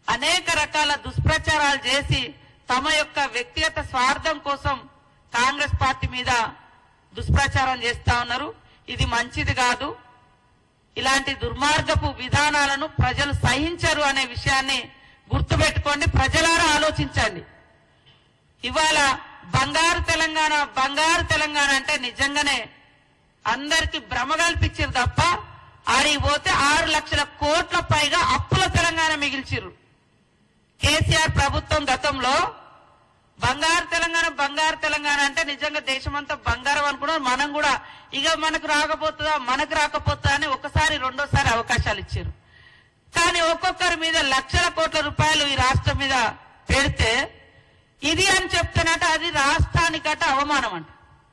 అనేక రకాల దుష్ప్రచారాలు చేసి తమ యొక్క వ్యక్తిగత స్వార్థం కోసం కాంగ్రెస్ పార్టీ మీద దుష్ప్రచారం చేస్తా ఉన్నారు ఇది మంచిది కాదు ఇలాంటి దుర్మార్గపు విధానాలను ప్రజలు సహించరు అనే విషయాన్ని గుర్తుపెట్టుకోండి ప్రజలారా ఆలోచించండి ఇవాళ బంగారు తెలంగాణ బంగారు తెలంగాణ అంటే నిజంగానే అందరికి భ్రమ కల్పించారు తప్ప ఆడికి పోతే ఆరు లక్షల కోట్ల పైగా అప్పుల తెలంగాణ మిగిల్చిర్రు కేసీఆర్ ప్రభుత్వం గతంలో బంగారు తెలంగాణ బంగారు తెలంగాణ అంటే నిజంగా దేశమంతా బంగారం అనుకున్నాం మనం కూడా ఇక మనకు రాకపోతుందా మనకు రాకపోతుందా అని ఒకసారి రెండోసారి అవకాశాలు ఇచ్చారు కానీ ఒక్కొక్కరి మీద లక్షల కోట్ల రూపాయలు ఈ రాష్ట్రం మీద పెడితే ఇది అని చెప్తేనట అది రాష్ట్రానికట అవమానం అంట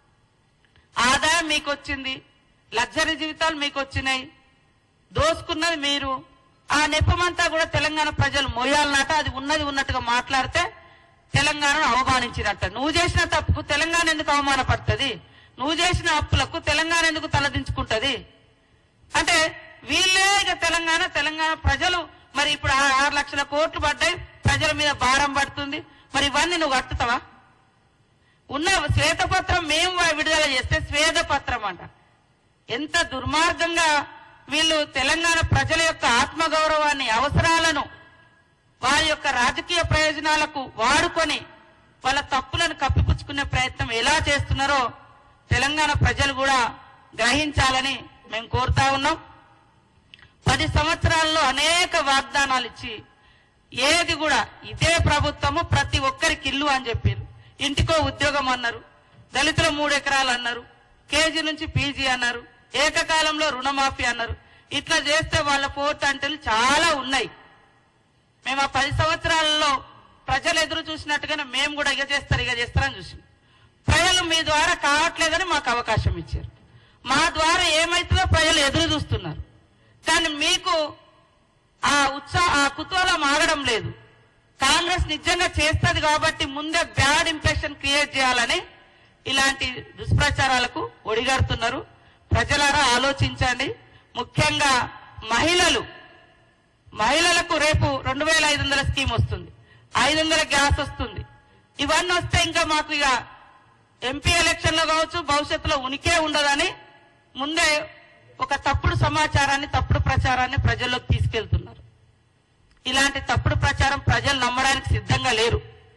ఆదాయం మీకు వచ్చింది లగ్జరీ జీవితాలు మీకు వచ్చినాయి దోసుకున్నది మీరు ఆ నెపమంతా కూడా తెలంగాణ ప్రజలు మోయాలన్నట అది ఉన్నది ఉన్నట్టుగా మాట్లాడితే తెలంగాణను అవమానించినట్ట నువ్వు చేసిన తప్పుకు తెలంగాణ ఎందుకు అవమానపడుతుంది నువ్వు చేసిన అప్పులకు తెలంగాణ ఎందుకు తలదించుకుంటది అంటే వీళ్ళే ఇక తెలంగాణ తెలంగాణ ప్రజలు మరి ఇప్పుడు ఆ- ఆరు లక్షల కోట్లు పడ్డాయి ప్రజల మీద భారం పడుతుంది మరి ఇవన్నీ నువ్వు కట్టుతావా ఉన్న శ్వేతపత్రం మేము విడుదల చేస్తే శ్వేతపత్రం అంట ఎంత దుర్మార్గంగా వీళ్ళు తెలంగాణ ప్రజల యొక్క ఆత్మగౌరవాన్ని అవసరాలను వారి యొక్క రాజకీయ ప్రయోజనాలకు వాడుకొని వాళ్ళ తప్పులను కప్పిపుచ్చుకునే ప్రయత్నం ఎలా చేస్తున్నారో తెలంగాణ ప్రజలు కూడా గ్రహించాలని మేము కోరుతా ఉన్నాం పది సంవత్సరాల్లో అనేక వాగ్దానాలు ఇచ్చి ఏది కూడా ఇదే ప్రభుత్వము ప్రతి ఒక్కరికి ఇల్లు అని చెప్పారు ఇంటికో ఉద్యోగం అన్నారు దళితుల మూడు ఎకరాలు అన్నారు కేజీ నుంచి పీజీ అన్నారు ఏకకాలంలో రుణమాఫీ అన్నారు ఇట్లా చేస్తే వాళ్ళ పోర్ట్ అంటలు చాలా ఉన్నాయి మేము ఆ పది సంవత్సరాలలో ప్రజలు ఎదురు చూసినట్టుగానే మేము కూడా ఇక చేస్తారు ఇక చేస్తారని చూసాం ప్రజలు మీ ద్వారా కావట్లేదని మాకు అవకాశం ఇచ్చారు మా ద్వారా ఏమైతుందో ప్రజలు ఎదురు చూస్తున్నారు కానీ మీకు ఆ ఉత్సాహ ఆ కుతూహలం ఆగడం లేదు కాంగ్రెస్ నిజంగా చేస్తుంది కాబట్టి ముందే బ్యాడ్ ఇంప్రెషన్ క్రియేట్ చేయాలని ఇలాంటి దుష్ప్రచారాలకు ఒడిగడుతున్నారు ప్రజలారా ఆలోచించండి ముఖ్యంగా మహిళలు మహిళలకు రేపు రెండు వేల ఐదు వందల స్కీమ్ వస్తుంది ఐదు వందల గ్యాస్ వస్తుంది ఇవన్నీ వస్తే ఇంకా మాకు ఇక ఎంపీ ఎలక్షన్ లో కావచ్చు భవిష్యత్తులో ఉనికే ఉండదని ముందే ఒక తప్పుడు సమాచారాన్ని తప్పుడు ప్రచారాన్ని ప్రజల్లోకి తీసుకెళ్తున్నారు ఇలాంటి తప్పుడు ప్రచారం ప్రజలు నమ్మడానికి సిద్ధంగా లేరు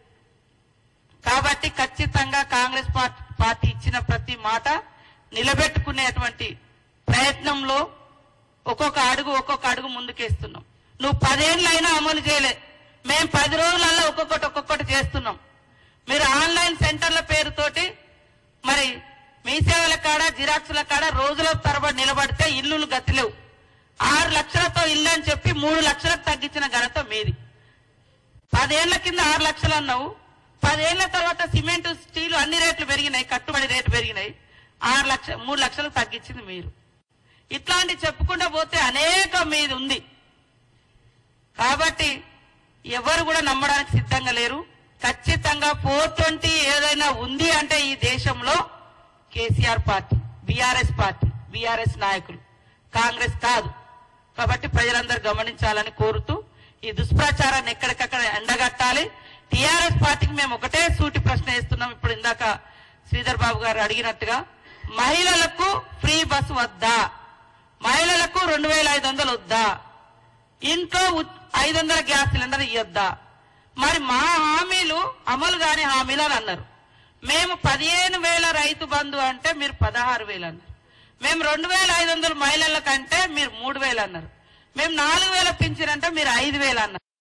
కాబట్టి ఖచ్చితంగా కాంగ్రెస్ పార్టీ పార్టీ ఇచ్చిన ప్రతి మాట నిలబెట్టుకునేటువంటి ప్రయత్నంలో ఒక్కొక్క అడుగు ఒక్కొక్క అడుగు ముందుకేస్తున్నాం నువ్వు పదేళ్ళైనా అమలు చేయలే మేము పది రోజులలో ఒక్కొక్కటి ఒక్కొక్కటి చేస్తున్నాం మీరు ఆన్లైన్ సెంటర్ల పేరుతోటి మరి మీ సేవల కాడ జిరాక్సుల కాడ రోజుల తరబడి నిలబడితే ఇల్లులు గతిలేవు ఆరు లక్షలతో ఇల్లు అని చెప్పి మూడు లక్షలకు తగ్గించిన ఘనత మీది పదేళ్ల కింద ఆరు లక్షలు అన్నావు పదేళ్ల తర్వాత సిమెంట్ స్టీల్ అన్ని రేట్లు పెరిగినాయి కట్టుబడి రేటు పెరిగినాయి ఆరు లక్ష మూడు లక్షలకు తగ్గించింది మీరు ఇట్లాంటి చెప్పుకుంటూ పోతే అనేక మీది ఉంది కాబట్టి ఎవరు కూడా నమ్మడానికి సిద్ధంగా లేరు ఖచ్చితంగా ఫోర్ ట్వంటీ ఏదైనా ఉంది అంటే ఈ దేశంలో కేసీఆర్ పార్టీ బీఆర్ఎస్ పార్టీ బీఆర్ఎస్ నాయకులు కాంగ్రెస్ కాదు కాబట్టి ప్రజలందరూ గమనించాలని కోరుతూ ఈ దుష్ప్రచారాన్ని ఎక్కడికక్కడ ఎండగట్టాలి టీఆర్ఎస్ పార్టీకి మేము ఒకటే సూటి ప్రశ్న వేస్తున్నాం ఇప్పుడు ఇందాక శ్రీధర్ బాబు గారు అడిగినట్టుగా మహిళలకు ఫ్రీ బస్సు వద్దా మహిళలకు రెండు వేల ఐదు వందలు వద్దా ఇంట్లో ఐదు వందల గ్యాస్ సిలిండర్ ఇవ్వద్దా మరి మా హామీలు అమలు కాని హామీలు అని అన్నారు మేము పదిహేను వేల రైతు బంధు అంటే మీరు పదహారు వేలు అన్నారు మేము రెండు వేల ఐదు వందలు మహిళల కంటే మీరు మూడు వేలు అన్నారు మేము నాలుగు వేల పింఛన్ అంటే మీరు ఐదు వేలు అన్నారు